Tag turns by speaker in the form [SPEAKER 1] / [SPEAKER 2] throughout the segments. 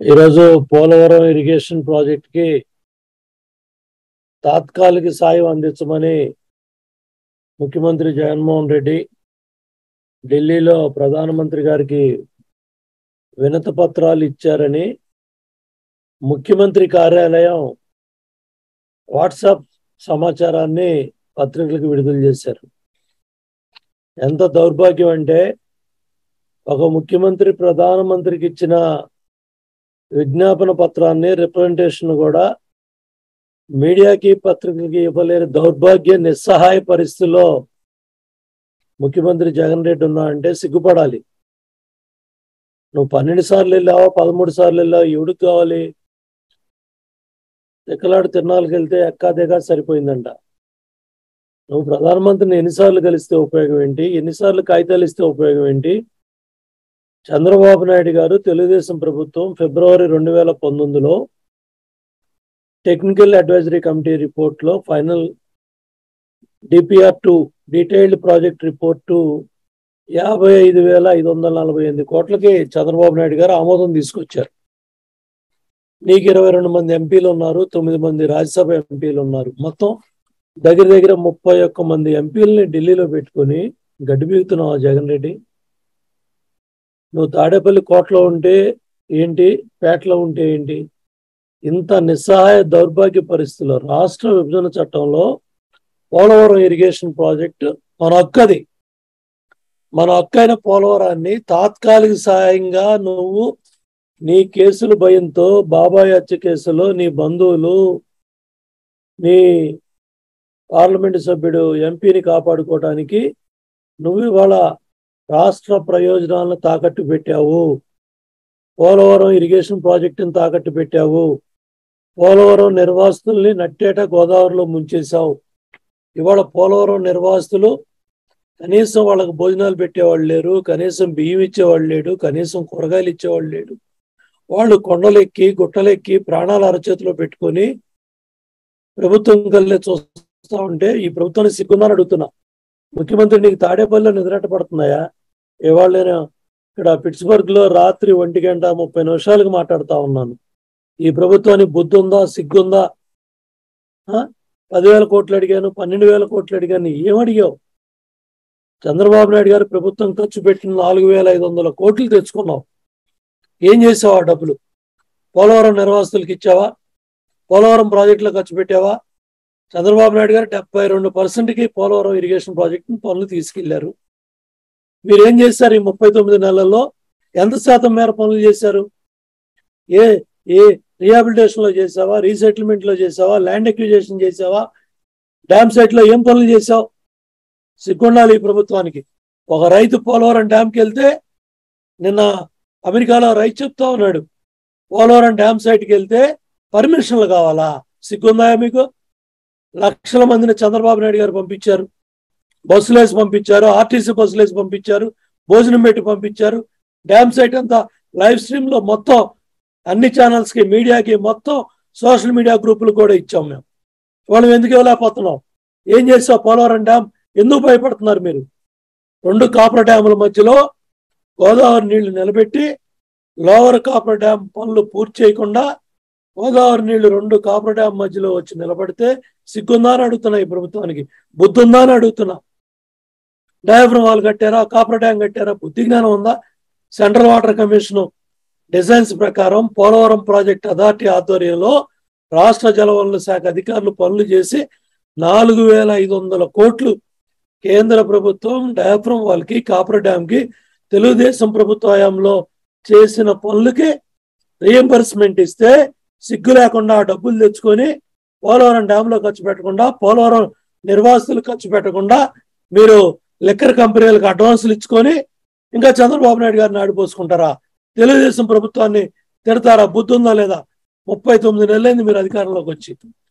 [SPEAKER 1] ఈరోజు Polavaram irrigation project కి తాత్కాలిక సాయం అందించమని ముఖ్యమంత్రి జగన్మోహన్ రెడ్డి ఢిల్లీలో ప్రధానమంత్రి గారికి వినతి పత్రాలు ఇచ్చారని ముఖ్యమంత్రి కార్యాలయం వాట్సాప్ సమాచారాన్ని పత్రికలకు విడుదల చేశారు ఎంత దౌర్భాగ్యం అంటే ఒక ముఖ్యమంత్రి ప్రధానమంత్రికి ఇచ్చిన విజ్ఞాపన పత్రాన్ని రిప్రజెంటేషన్ కూడా మీడియాకి పత్రికలకి ఇవ్వలేని దౌర్భాగ్య నిస్సహాయ పరిస్థితిలో ముఖ్యమంత్రి జగన్ రెడ్డి ఉన్నా అంటే సిగ్గుపడాలి నువ్వు పన్నెండు సార్లు వెళ్ళావా పదమూడు సార్లు వెళ్ళావు ఎవడికి కావాలి తిక్కలాడు తిరణాలకు వెళ్తే ఎక్కా దిగా సరిపోయిందంట నువ్వు ప్రధానమంత్రిని ఎన్నిసార్లు కలిస్తే ఉపయోగం ఏంటి ఎన్నిసార్లు కాగితాలు ఇస్తే ఉపయోగం ఏంటి చంద్రబాబు నాయుడు గారు తెలుగుదేశం ప్రభుత్వం ఫిబ్రవరి రెండు వేల పంతొమ్మిదిలో టెక్నికల్ అడ్వైజరీ కమిటీ రిపోర్ట్లో final DPR two detailed project report యాభై ఐదు వేల ఐదు వందల నలభై ఎనిమిది కోట్లకి చంద్రబాబు నాయుడు గారు ఆమోదం తీసుకొచ్చారు నీకు ఇరవై రెండు మంది ఎంపీలు ఉన్నారు తొమ్మిది మంది రాజ్యసభ ఎంపీలు ఉన్నారు మొత్తం దగ్గర దగ్గర ముప్పై ఒక్క మంది ఎంపీలని ఢిల్లీలో పెట్టుకొని గడ్డి బీగుతున్నావు జగన్ రెడ్డి నువ్వు తాడేపల్లి కోటలో ఉంటే ఏంటి పేటలో ఉంటే ఏంటి ఇంత నిస్సహాయ దౌర్భాగ్య పరిస్థితుల్లో రాష్ట్ర విభజన చట్టంలో పోలవరం ఇరిగేషన్ ప్రాజెక్టు మన హక్కది మన హక్కైన పోలవరాన్ని తాత్కాలిక సాయంగా నువ్వు నీ కేసుల భయంతో బాబాయ్ హత్య కేసులో నీ బంధువులు నీ పార్లమెంటు సభ్యుడు ఎంపీని కాపాడుకోవడానికి నువ్వు ఇవాళ రాష్ట్ర ప్రయోజనాలను తాకట్టు పెట్టావు పోలవరం ఇరిగేషన్ ప్రాజెక్టును తాకట్టు పెట్టావు పోలవరం నిర్వాసితుల్ని నట్టేట గోదావరిలో ముంచేశావు ఇవాళ పోలవరం నిర్వాసితులు కనీసం వాళ్ళకి భోజనాలు పెట్టేవాళ్ళు లేరు కనీసం బియ్యం ఇచ్చేవాళ్ళు లేడు కనీసం కూరగాయలు ఇచ్చేవాళ్ళు లేడు వాళ్ళు కొండలెక్కి గుట్టలెక్కి ప్రాణాలు అరచేతిలో పెట్టుకొని ప్రభుత్వం కల్లే చూస్తా ఉంటే ఈ ప్రభుత్వాన్ని సిగ్గుందని అడుగుతున్నా ముఖ్యమంత్రి నీకు తాడేపల్లిలో నిద్రట పడుతున్నాయా ఇవాళ నేను ఇక్కడ పిట్స్బర్గ్ లో రాత్రి ఒంటి గంట ముప్పై నిమిషాలకు మాట్లాడుతా ఉన్నాను ఈ ప్రభుత్వానికి బుద్ధి ఉందా సిగ్గుందా పదివేల కోట్లు అడిగాను పన్నెండు వేల కోట్లు అడిగాను ఏమడిగావు చంద్రబాబు నాయుడు గారు ప్రభుత్వం ఖర్చు పెట్టిన నాలుగు వేల ఐదు వందల కోట్లు తెచ్చుకున్నావు ఏం చేసావు ఆ డబ్బులు పోలవరం నిర్వాసితులకు ఇచ్చావా పోలవరం ప్రాజెక్టులో ఖర్చు పెట్టావా చంద్రబాబు నాయుడు గారు డెబ్బై రెండు పర్సెంట్కి పోలవరం ఇరిగేషన్ ప్రాజెక్టు పనులు తీసుకెళ్లారు మీరు ఏం చేశారు ఈ ముప్పై తొమ్మిది నెలల్లో ఎంత శాతం మేర పనులు చేశారు ఏ ఏ రిహాబిలిటేషన్ లో చేసావా రీసెటిల్మెంట్ లో చేసావా ల్యాండ్ ఎక్విజేషన్ చేసావా డ్యామ్ సైట్ లో ఏం పనులు చేసావు సిగ్గుండాలి ఈ ప్రభుత్వానికి ఒక రైతు పోలవరం డ్యామ్కి వెళ్తే నిన్న అమెరికాలో రైతు చెప్తా ఉన్నాడు పోలవరం డ్యామ్ సైట్కి వెళ్తే పర్మిషన్లు కావాలా సిగ్గుందా మీకు లక్షల మందిని చంద్రబాబు నాయుడు గారు పంపించారు బస్సులు వేసి పంపించారు ఆర్టీసీ బస్సులు వేసి పంపించారు భోజనం పెట్టి పంపించారు డ్యామ్ సైట్ అంతా లైవ్ స్ట్రీమ్ లో మొత్తం అన్ని ఛానల్స్ కి మీడియాకి మొత్తం సోషల్ మీడియా గ్రూపులు కూడా ఇచ్చాం మేము వాళ్ళు ఎందుకు ఇవ్వలేకపోతున్నాం ఏం చేసావు పోలవరం డ్యామ్ ఎందుకు భయపడుతున్నారు మీరు రెండు కాపర్ డ్యాముల మధ్యలో గోదావరి నీళ్లు నిలబెట్టి లోవర్ కాపర్ డ్యామ్ పనులు పూర్తి చేయకుండా గోదావరి నీళ్లు రెండు కాపర్ డ్యామ్ మధ్యలో వచ్చి నిలబడితే సిగ్గుందా అని అడుగుతున్నా ఈ ప్రభుత్వానికి బుద్ధి ఉందా అని అడుగుతున్నా డయాఫ్రమ్ వాల్ కట్టారా కాపర్ డ్యామ్ కట్టారా బుద్ధి జ్ఞానం ఉందా సెంట్రల్ వాటర్ కమిషన్ డిజైన్స్ ప్రకారం పోలవరం ప్రాజెక్ట్ అథారిటీ ఆధ్వర్యంలో రాష్ట్ర జలవనరుల శాఖ అధికారులు పనులు చేసి నాలుగు వేల ఐదు వందల కోట్లు కేంద్ర ప్రభుత్వం డయాఫ్రమ్ వాళ్ళకి కాపర్ డ్యామ్ కి తెలుగుదేశం ప్రభుత్వ హయాంలో చేసిన పనులకి రియంబర్స్మెంట్ ఇస్తే సిగ్గు లేకుండా ఆ డబ్బులు తెచ్చుకొని పోలవరం డ్యామ్ లో ఖర్చు పెట్టకుండా పోలవరం నిర్వాసితులు ఖర్చు పెట్టకుండా మీరు లిక్కర్ కంపెనీలకు అడ్వాన్సులు ఇచ్చుకొని ఇంకా చంద్రబాబు నాయుడు గారిని ఆడిపోసుకుంటారా తెలుగుదేశం ప్రభుత్వాన్ని తిడతారా బుద్ధి ఉందా లేదా ముప్పై తొమ్మిది నెలలైంది మీరు అధికారంలోకి వచ్చి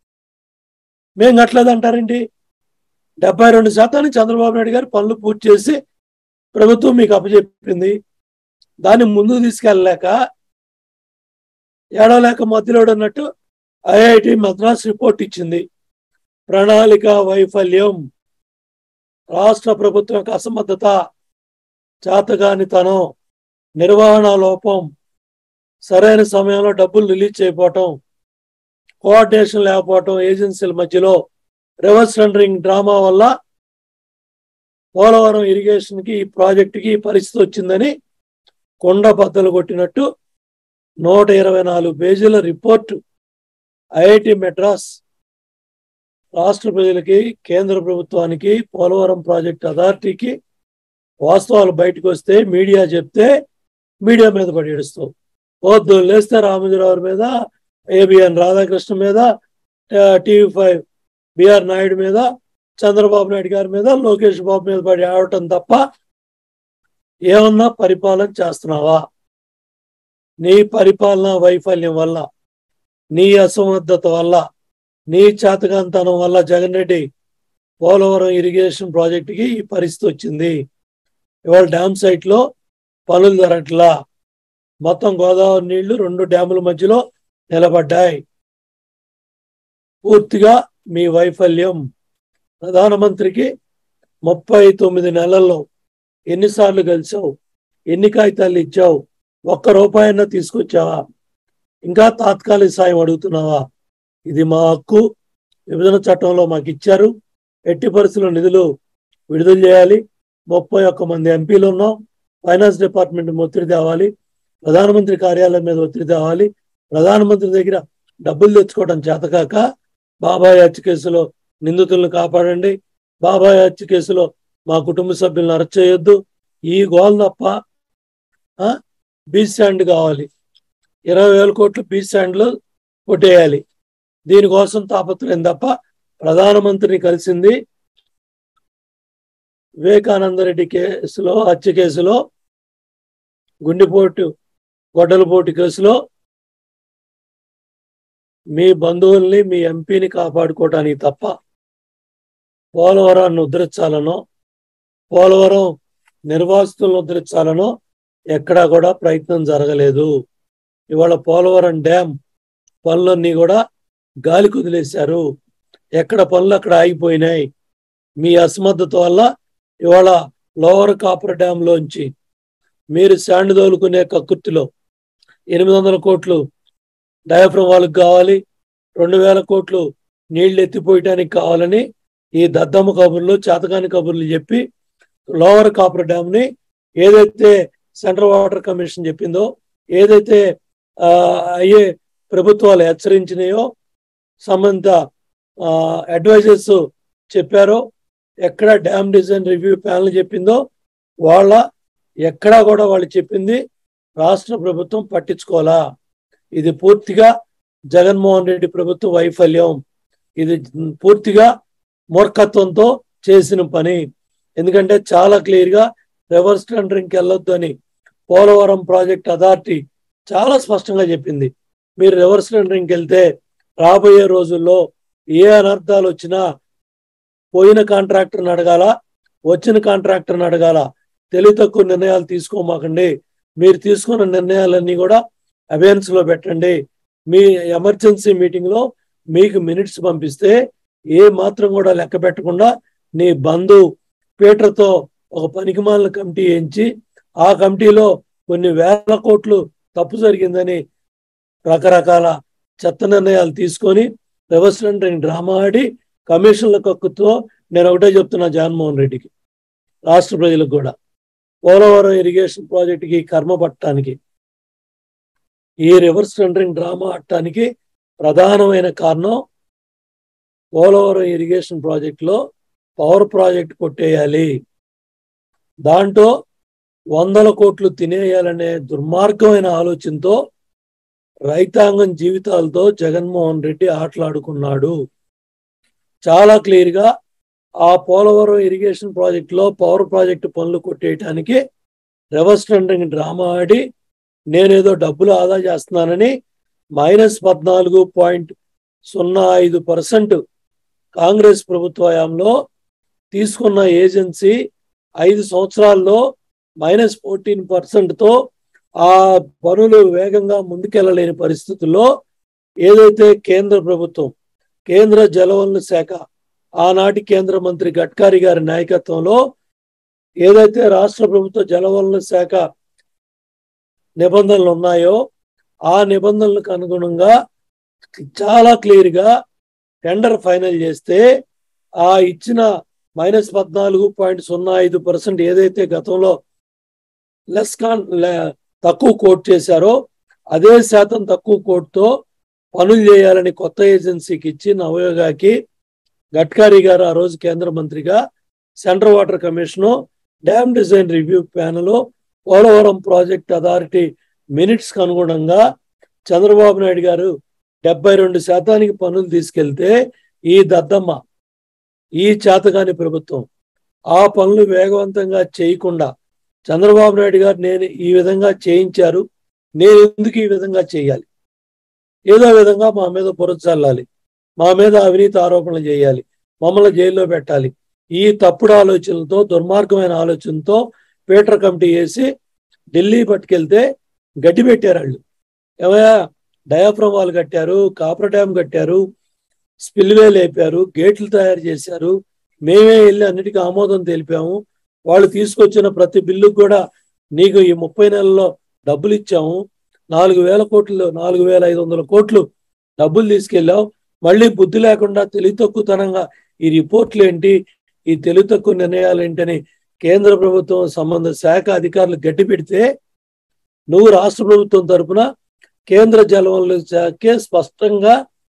[SPEAKER 1] మేం కట్టలేదు అంటారేంటి డెబ్బై రెండు శాతానికి చంద్రబాబు నాయుడు గారు పనులు పూర్తి చేసి ప్రభుత్వం మీకు అప్పచెప్పింది దాన్ని ముందుకు తీసుకెళ్ళలేక ఏడవలేక మధ్యలో అన్నట్టు ఐఐటి మద్రాస్ రిపోర్ట్ ఇచ్చింది ప్రణాళిక వైఫల్యం రాష్ట్ర ప్రభుత్వం యొక్క అసమర్థత చేతగానితనం నిర్వహణ లోపం సరైన సమయంలో డబ్బులు రిలీజ్ చేయకపోవటం కోఆర్డినేషన్ లేకపోవటం ఏజెన్సీల మధ్యలో రివర్స్ టెండరింగ్ డ్రామా వల్ల పోలవరం ఇరిగేషన్ కి ఈ ప్రాజెక్టుకి ఈ పరిస్థితి వచ్చిందని కొండ బద్దలు కొట్టినట్టు నూట ఇరవై నాలుగు పేజీల రిపోర్టు ఐఐటి మెడ్రాస్ రాష్ట్ర ప్రజలకి కేంద్ర ప్రభుత్వానికి పోలవరం ప్రాజెక్ట్ అథారిటీకి వాస్తవాలు బయటకు వస్తే మీడియా చెప్తే మీడియా మీద పడి ఏడుస్తావు వద్దు లేస్తే రామోజీరావు మీద ఏబిఎన్ రాధాకృష్ణ మీద టీవీ ఫైవ్ బిఆర్ నాయుడు మీద చంద్రబాబు నాయుడు గారి మీద లోకేష్ బాబు మీద పడి ఆడటం తప్ప ఏమన్నా పరిపాలన చేస్తున్నావా నీ పరిపాలన వైఫల్యం వల్ల నీ అసమర్థత వల్ల నీ చేతకాంతనం వల్ల జగన్ రెడ్డి పోలవరం ఇరిగేషన్ ప్రాజెక్టుకి ఈ పరిస్థితి వచ్చింది ఇవాళ డ్యామ్ సైట్ లో పనులు జరగట్లా మొత్తం గోదావరి నీళ్లు రెండు డ్యాముల మధ్యలో నిలబడ్డాయి పూర్తిగా మీ వైఫల్యం ప్రధానమంత్రికి ముప్పై తొమ్మిది నెలల్లో ఎన్నిసార్లు కలిసావు ఎన్ని కాగితాలు ఇచ్చావు ఒక్క రూపాయన్నా తీసుకొచ్చావా ఇంకా తాత్కాలిక సాయం అడుగుతున్నావా ఇది మా హక్కు విభజన చట్టంలో మాకు ఇచ్చారు ఎట్టి పరిస్థితుల్లో నిధులు విడుదల చేయాలి ముప్పై ఒక్క మంది ఎంపీలు ఉన్నాం ఫైనాన్స్ డిపార్ట్మెంట్ ఒత్తిడి తేవాలి ప్రధానమంత్రి కార్యాలయం మీద ఒత్తిడి తేవాలి ప్రధానమంత్రి దగ్గర డబ్బులు తెచ్చుకోవడం చేతకాక బాబాయ్ హత్య కేసులో నిందితులను కాపాడండి బాబాయ్ హత్య కేసులో మా కుటుంబ సభ్యులను అరెస్ట్ చేయొద్దు ఈ గోల్ తప్ప బీచ్ స్టాండ్ కావాలి ఇరవై వేల కోట్లు బీచ్ స్టాండ్లో కొట్టేయాలి దీనికోసం తాపత్రయం తప్ప ప్రధానమంత్రిని కలిసింది వివేకానందరెడ్డి కేసులో హత్య కేసులో గుండెపోటు గొడ్డలపోటు కేసులో మీ బంధువుల్ని మీ ఎంపీని కాపాడుకోవటానికి తప్ప పోలవరాన్ని ఉద్ధరించాలనో పోలవరం నిర్వాసితులను ఉద్ధరించాలనో ఎక్కడా కూడా ప్రయత్నం జరగలేదు ఇవాళ పోలవరం డ్యామ్ పనులన్నీ కూడా గాలి కుదిలేశారు ఎక్కడ పనులు అక్కడ ఆగిపోయినాయి మీ అసమర్థత వల్ల ఇవాళ లోవర్ కాపర్ డ్యామ్ లోంచి మీరు శాండ్ తోలుకునే కక్కుర్తిలో ఎనిమిది వందల కోట్లు డయాఫ్రమ్ వాళ్ళకి కావాలి రెండు వేల కోట్లు నీళ్లు ఎత్తిపోయటానికి కావాలని ఈ దద్దమ్మ కబుర్లు చేతకాని కబుర్లు చెప్పి లోవర్ కాపర్ డ్యామ్ ని ఏదైతే సెంట్రల్ వాటర్ కమిషన్ చెప్పిందో ఏదైతే అయ్యే ప్రభుత్వాలు హెచ్చరించినాయో సంబంధిత అడ్వైజర్స్ చెప్పారో ఎక్కడ డ్యామ్ డిజైన్ రివ్యూ ప్యానల్ చెప్పిందో వాళ్ళ ఎక్కడా కూడా వాళ్ళు చెప్పింది రాష్ట్ర ప్రభుత్వం పట్టించుకోవాలా ఇది పూర్తిగా జగన్మోహన్ రెడ్డి ప్రభుత్వ వైఫల్యం ఇది పూర్తిగా మూర్ఖత్వంతో చేసిన పని ఎందుకంటే చాలా క్లియర్ గా రివర్స్ టెండరింగ్కి వెళ్ళొద్దు అని పోలవరం ప్రాజెక్ట్ అథారిటీ చాలా స్పష్టంగా చెప్పింది మీరు రివర్స్ టెండరింగ్కి వెళ్తే రాబోయే రోజుల్లో ఏ అనర్థాలు వచ్చినా పోయిన కాంట్రాక్టర్ని అడగాల వచ్చిన కాంట్రాక్టర్ని అడగాల తెలివి తక్కువ నిర్ణయాలు తీసుకోమాకండి మీరు తీసుకున్న నిర్ణయాలన్నీ కూడా అవేర్నెస్ లో పెట్టండి మీ ఎమర్జెన్సీ మీటింగ్ లో మీకు మినిట్స్ పంపిస్తే ఏ మాత్రం కూడా లెక్క పెట్టకుండా నీ బంధు పీటర్తో ఒక పనికిమాలిన కమిటీ వేయించి ఆ కమిటీలో కొన్ని వేల కోట్లు తప్పు జరిగిందని రకరకాల చెత్త నిర్ణయాలు తీసుకొని రివర్స్ టెండరింగ్ డ్రామా ఆడి కమిషన్ల కక్కుతో నేను ఒకటే చెప్తున్నా జగన్మోహన్ రెడ్డికి రాష్ట్ర ప్రజలకు కూడా పోలవరం ఇరిగేషన్ ప్రాజెక్టుకి కర్మ పట్టడానికి ఈ రివర్స్ టెండరింగ్ డ్రామా ఆడటానికి ప్రధానమైన కారణం పోలవరం ఇరిగేషన్ ప్రాజెక్టులో పవర్ ప్రాజెక్ట్ కొట్టేయాలి దాంట్లో వందల కోట్లు తినేయాలనే దుర్మార్గమైన ఆలోచనతో రైతాంగం జీవితాలతో జగన్మోహన్ రెడ్డి ఆటలాడుకున్నాడు చాలా క్లియర్ గా ఆ పోలవరం ఇరిగేషన్ ప్రాజెక్ట్ లో పవర్ ప్రాజెక్టు పనులు కొట్టేయటానికి రివర్స్ టెండరింగ్ డ్రామా ఆడి నేనేదో డబ్బులు ఆదా చేస్తున్నానని మైనస్ పద్నాలుగు పాయింట్ సున్నా ఐదు పర్సెంట్ కాంగ్రెస్ ప్రభుత్వ హయాంలో తీసుకున్న ఏజెన్సీ ఐదు సంవత్సరాల్లో మైనస్ ఫోర్టీన్ పర్సెంట్తో ఆ పనులు వేగంగా ముందుకెళ్ళలేని పరిస్థితుల్లో ఏదైతే కేంద్ర ప్రభుత్వం కేంద్ర జలవనరుల శాఖ ఆనాటి కేంద్ర మంత్రి గడ్కరీ గారి నాయకత్వంలో ఏదైతే రాష్ట్ర ప్రభుత్వ జలవనరుల శాఖ నిబంధనలు ఉన్నాయో ఆ నిబంధనలకు అనుగుణంగా చాలా క్లియర్ గా టెండర్ ఫైనల్ చేస్తే ఆ ఇచ్చిన మైనస్ పద్నాలుగు పాయింట్ సున్నా ఐదు పర్సెంట్ ఏదైతే గతంలో లెస్ కాన్ లే- తక్కువ కోట్ చేశారో అదే శాతం తక్కువ కోట్తో పనులు చేయాలని కొత్త ఏజెన్సీకి ఇచ్చి నవయోగాకి గడ్కరీ గారు ఆ రోజు కేంద్ర మంత్రిగా central water commission dam design review panel Polavaram project authority minutes కు అనుగుణంగా చంద్రబాబు నాయుడు గారు డెబ్బై రెండు శాతానికి పనులు తీసుకెళ్తే ఈ దద్దమ్మ ఈ చేతగాని ప్రభుత్వం ఆ పనులు వేగవంతంగా చేయకుండా చంద్రబాబు నాయుడు గారు నేను ఈ విధంగా చేయించారు నేను ఎందుకు ఈ విధంగా చేయాలి ఏదో విధంగా మా మీద బురద చల్లాలి మా మీద అవినీతి ఆరోపణలు చేయాలి మమ్మల్ని జైల్లో పెట్టాలి ఈ తప్పుడు ఆలోచనలతో దుర్మార్గమైన ఆలోచనతో పీటర్ కమిటీ వేసి ఢిల్లీ పట్టుకెళ్తే గడ్డి పెట్టారు వాళ్ళు ఏమయ్యా డయాఫ్రమ్ వాళ్ళు కట్టారు కాపర్ డ్యామ్ కట్టారు స్పిల్వే లేపారు గేట్లు తయారు చేశారు మేమే వెళ్ళి అన్నిటికీ ఆమోదం తెలిపాము వాళ్ళు తీసుకొచ్చిన ప్రతి బిల్లుకు కూడా నీకు ఈ ముప్పై నెలల్లో డబ్బులు ఇచ్చాము నాలుగు వేల కోట్లు నాలుగు వేల ఐదు వందల కోట్లు డబ్బులు తీసుకెళ్ళావు మళ్ళీ బుద్ధి లేకుండా తెలివి తక్కువతనంగా ఈ రిపోర్ట్లు ఏంటి ఈ తెలివి తక్కువ నిర్ణయాలు ఏంటని కేంద్ర ప్రభుత్వం సంబంధ శాఖ అధికారులు గట్టి పెడితే నువ్వు రాష్ట్ర ప్రభుత్వం తరపున కేంద్ర జలవనరుల శాఖే స్పష్టంగా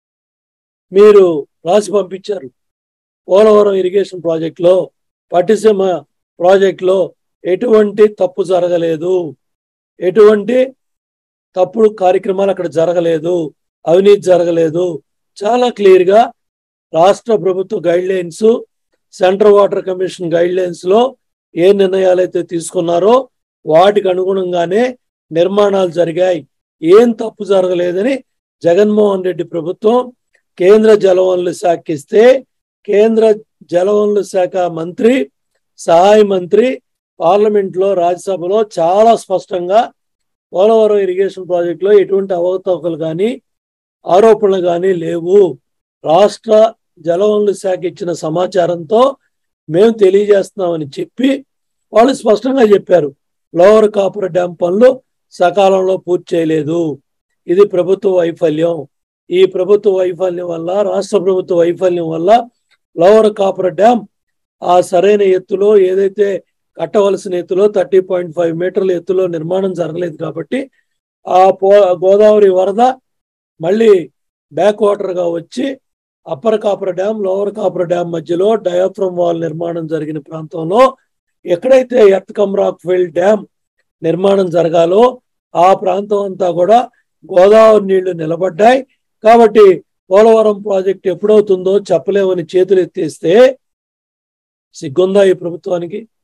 [SPEAKER 1] మీరు రాసి పంపించారు పోలవరం ఇరిగేషన్ ప్రాజెక్టులో పట్టిసీమ ప్రాజెక్టులో ఎటువంటి తప్పు జరగలేదు ఎటువంటి తప్పుడు కార్యక్రమాలు అక్కడ జరగలేదు అవినీతి జరగలేదు చాలా క్లియర్ గా రాష్ట్ర ప్రభుత్వ guidelines central water commission guidelines లో ఏ నిర్ణయాలు అయితే తీసుకున్నారో వాటికి అనుగుణంగానే నిర్మాణాలు జరిగాయి ఏం తప్పు జరగలేదని జగన్మోహన్ రెడ్డి ప్రభుత్వం కేంద్ర జలవనరుల శాఖ ఇస్తే కేంద్ర జలవనరుల శాఖ మంత్రి సహాయ మంత్రి పార్లమెంట్ లో రాజ్యసభలో చాలా స్పష్టంగా పోలవరం ఇరిగేషన్ ప్రాజెక్టులో ఎటువంటి అవకతవకలు కానీ ఆరోపణలు కానీ లేవు రాష్ట్ర జలవనరుల శాఖ ఇచ్చిన సమాచారంతో మేము తెలియజేస్తున్నామని చెప్పి వాళ్ళు స్పష్టంగా చెప్పారు లోవర్ కాపర్ డ్యామ్ పనులు సకాలంలో పూర్తి చేయలేదు ఇది ప్రభుత్వ వైఫల్యం ఈ ప్రభుత్వ వైఫల్యం వల్ల రాష్ట్ర ప్రభుత్వ వైఫల్యం వల్ల లోవర్ కాపర్ డ్యామ్ ఆ సరైన ఎత్తులో ఏదైతే కట్టవలసిన ఎత్తులో థర్టీ పాయింట్ ఫైవ్ మీటర్ల ఎత్తులో నిర్మాణం జరగలేదు కాబట్టి ఆ పో గోదావరి వరద మళ్ళీ బ్యాక్ వాటర్ గా వచ్చి upper coffer dam lower coffer dam మధ్యలో డయాఫ్రమ్ వాల్ నిర్మాణం జరిగిన ప్రాంతంలో ఎక్కడైతే ఎర్త్ కమ్రాక్ ఫీల్డ్ డ్యామ్ నిర్మాణం జరగాలో ఆ ప్రాంతం అంతా కూడా గోదావరి నీళ్లు నిలబడ్డాయి కాబట్టి పోలవరం ప్రాజెక్ట్ ఎప్పుడవుతుందో చెప్పలేమని చేతులు ఎత్తేస్తే సిగ్గుందా ఈ ప్రభుత్వానికి